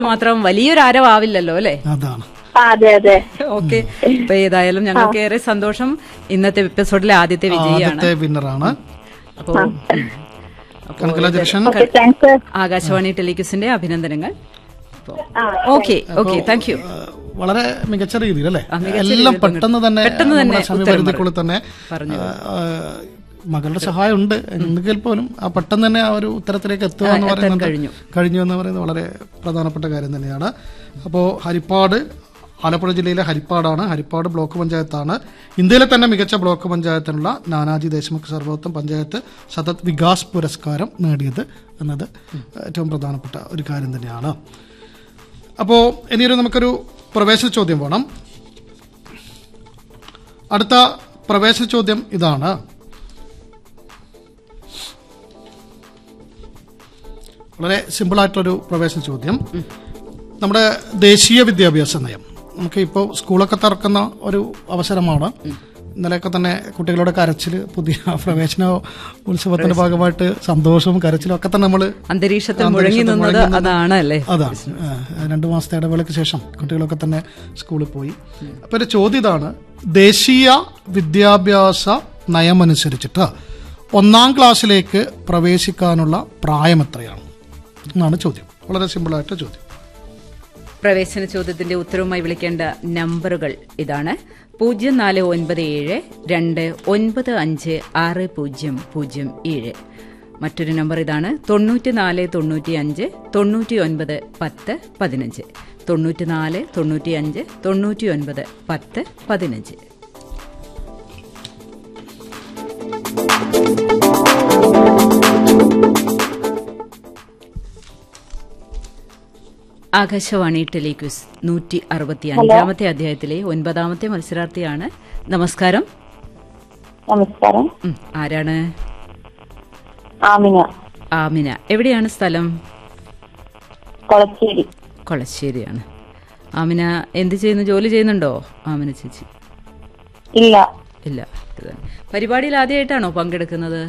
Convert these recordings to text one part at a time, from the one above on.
മാത്രം വലിയൊരു ആരവാവില്ലല്ലോ അല്ലേ അതാണ് ആ, അതെ അതെ ഓക്കെ അപ്പൊ ഏതായാലും ഞങ്ങൾക്ക് ഏറെ സന്തോഷം ഇന്നത്തെ എപ്പിസോഡിലെ ആദ്യത്തെ വിജയിയാണ് ആദ്യത്തെ വിന്നറാണ് അപ്പോ കൺഗ്രാജുലേഷൻ ഓക്കെ താങ്ക്സ് ആകാശവാണി ടെലിക്യൂസിന്റെ അഭിനന്ദനങ്ങൾ ആ ഓക്കെ ഓക്കെ താങ്ക് യു വളരെ മികച്ച രീതിയിൽ അല്ലേ ആ, മികച്ച എല്ലാം രീതിയിൽ പെട്ടെന്ന് തന്നെ പെട്ടെന്ന് തന്നെ നമ്മുടെ സമയപരിധിക്കുള്ളിൽ തന്നെ പറഞ്ഞു. ആ, ആ, മകളുടെ സഹായം ഉണ്ട് എങ്കിൽ പോലും ആ പെട്ടെന്ന് തന്നെ ആ ഒരു ഉത്തരത്തിലേക്ക് എത്തുക എന്ന് എത്താൻ പറയുന്നത് കഴിഞ്ഞു. കഴിഞ്ഞു എന്ന് പറയുന്നത് വളരെ പ്രധാനപ്പെട്ട കാര്യം തന്നെയാണ് അപ്പോൾ ഹരിപ്പാട് ആലപ്പുഴ ജില്ലയിലെ ഹരിപ്പാടാണ് ഹരിപ്പാട് ബ്ലോക്ക് പഞ്ചായത്താണ് ഇന്ത്യയിലെ തന്നെ മികച്ച ബ്ലോക്ക് പഞ്ചായത്തിനുള്ള നാനാജി ദേശ്മുഖ് സർവോത്തം പഞ്ചായത്ത് സതത് വികാസ് പുരസ്കാരം നേടിയത് എന്നത് ഏറ്റവും പ്രധാനപ്പെട്ട ഒരു കാര്യം തന്നെയാണ് അപ്പോൾ ഇനിയൊരു നമുക്കൊരു പ്രവേശന ചോദ്യം വേണം അടുത്ത പ്രവേശന ചോദ്യം ഇതാണ് വളരെ സിമ്പിളായിട്ടൊരു പ്രവേശന ചോദ്യം നമ്മുടെ ദേശീയ വിദ്യാഭ്യാസ നയം നമുക്ക് ഇപ്പോൾ സ്കൂളൊക്കെ തുറക്കുന്ന ഒരു അവസരമാണ് ഇന്നലെയൊക്കെ തന്നെ കുട്ടികളുടെ കരച്ചിൽ പുതിയ പ്രവേശന ഉത്സവത്തിന്റെ ഭാഗമായിട്ട് സന്തോഷവും കരച്ചിലും ഒക്കെ തന്നെ നമ്മൾ അന്തരീക്ഷത്തിൽ മുഴങ്ങി നിന്നത് അതാണ് അല്ലേ അതാണ് ആ, രണ്ടു മാസത്തെ ഇടവേളയ്ക്ക് ശേഷം കുട്ടികളൊക്കെ തന്നെ സ്കൂളിൽ പോയി അപ്പൊ ഒരു ചോദ്യം ഇതാണ് ദേശീയ വിദ്യാഭ്യാസ നയമനുസരിച്ചിട്ട് ഒന്നാം ക്ലാസ്സിലേക്ക് പ്രവേശിക്കാനുള്ള പ്രായം എത്രയാണ് എന്നാണ് ചോദ്യം വളരെ സിമ്പിളായിട്ട് ചോദ്യം പ്രവേശന ചോദ്യത്തിന്റെ ഉത്തരവുമായി വിളിക്കേണ്ട നമ്പറുകൾ ഇതാണ് പൂജ്യം നാല് ഒൻപത് ഏഴ് രണ്ട് ഒൻപത് അഞ്ച് ആറ് പൂജ്യം പൂജ്യം ഏഴ് മറ്റൊരു നമ്പർ ഇതാണ് തൊണ്ണൂറ്റിനാല് തൊണ്ണൂറ്റി അഞ്ച് തൊണ്ണൂറ്റി ഒൻപത് പത്ത് പതിനഞ്ച് തൊണ്ണൂറ്റിനാല് തൊണ്ണൂറ്റി അഞ്ച് തൊണ്ണൂറ്റി ഒൻപത് പത്ത് പതിനഞ്ച് ആകാശവാണി ടെലിക്വിസ് നൂറ്റി അറുപത്തി അഞ്ചാമത്തെ അധ്യായത്തിലെ ഒൻപതാമത്തെ മത്സരാർത്ഥിയാണ് നമസ്കാരം നമസ്കാരം ഉം, ആരാണ് ആമിന ആമിന എവിടെയാണ് സ്ഥലം കൊളച്ചേരി കൊളശ്ശേരിയാണ് ആമിന എന്ത് ചെയ്യുന്നു ജോലി ചെയ്യുന്നുണ്ടോ ആമിന ചേച്ചി ഇല്ല ഇല്ല ഇത് തന്നെ. പരിപാടിയിൽ ആദ്യമായിട്ടാണോ പങ്കെടുക്കുന്നത്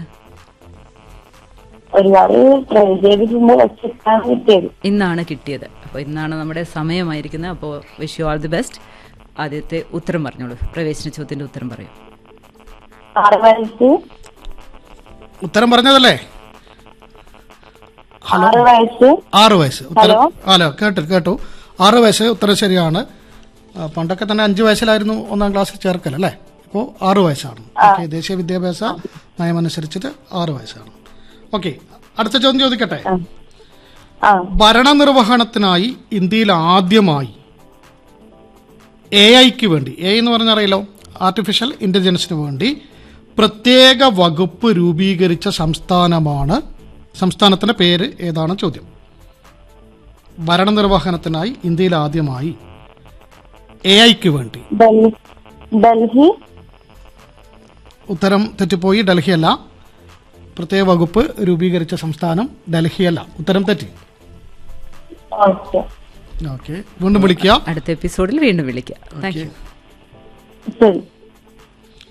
ഒരുപാട് ട്രൈ ചെയ്തിട്ടുണ്ട് പക്ഷെ ഇതാണ് കിട്ടിയത് ഇന്നാണ് കിട്ടിയത് അപ്പോൾ ഇന്നാണ് നമ്മുടെ സമയമായിരിക്കുന്നത് അപ്പോൾ wish you all the best ആദ്യത്തെ ഉത്തരം പറഞ്ഞോളൂ പ്രവേശന ചോദ്യത്തിന്റെ ഉത്തരം പറയൂ ആറ് വയസ്സ് ഉത്തരം പറഞ്ഞതല്ലേ ആറ് വയസ്സ് ആറ് വയസ്സ് ഉത്തരം ഹലോ കേട്ടു കേട്ടു ആറ് വയസ്സ് ഉത്തരം ശരിയാണ് ആ, പണ്ടൊക്കെ തന്നെ അഞ്ച് വയസ്സിലായിരുന്നു ഒന്നാം ക്ലാസ്സിൽ ചേർക്കൽ അല്ലേ ഇപ്പോൾ ആറ് വയസ്സാണ് ഓക്കെ ദേശീയ വിദ്യാഭ്യാസ നയമനുസരിച്ചിട്ട് ആറ് വയസ്സാണ് ഓക്കെ അടുത്ത ചോദ്യം ചോദിക്കട്ടെ ആ ഭരണനിർവഹണത്തിനായി ഇന്ത്യയിൽ ആദ്യമായി എ ഐക്ക് വേണ്ടി എ എന്ന് പറഞ്ഞാൽ അറിയാലോ ആർട്ടിഫിഷ്യൽ ഇന്റലിജൻസിന് വേണ്ടി പ്രത്യേക വകുപ്പ് രൂപീകരിച്ച സംസ്ഥാനമാണ് സംസ്ഥാനത്തിന്റെ പേര് ഏതാണ് ചോദ്യം ഭരണനിർവഹണത്തിനായി ഇന്ത്യയിൽ ആദ്യമായി എ ഐക്ക് വേണ്ടി ഡൽഹി ഡൽഹി ഉത്തരം തെറ്റിപ്പോയി ഡൽഹിയല്ല പ്രത്യേക വകുപ്പ് രൂപീകരിച്ച സംസ്ഥാനം ഡൽഹിയല്ല ഉത്തരം തെറ്റി ഓക്കെ ഓക്കെ വീണ്ടും വിളിക്കുക അടുത്ത എപ്പിസോഡിൽ വീണ്ടും വിളിക്കാം താങ്ക് യു ശരി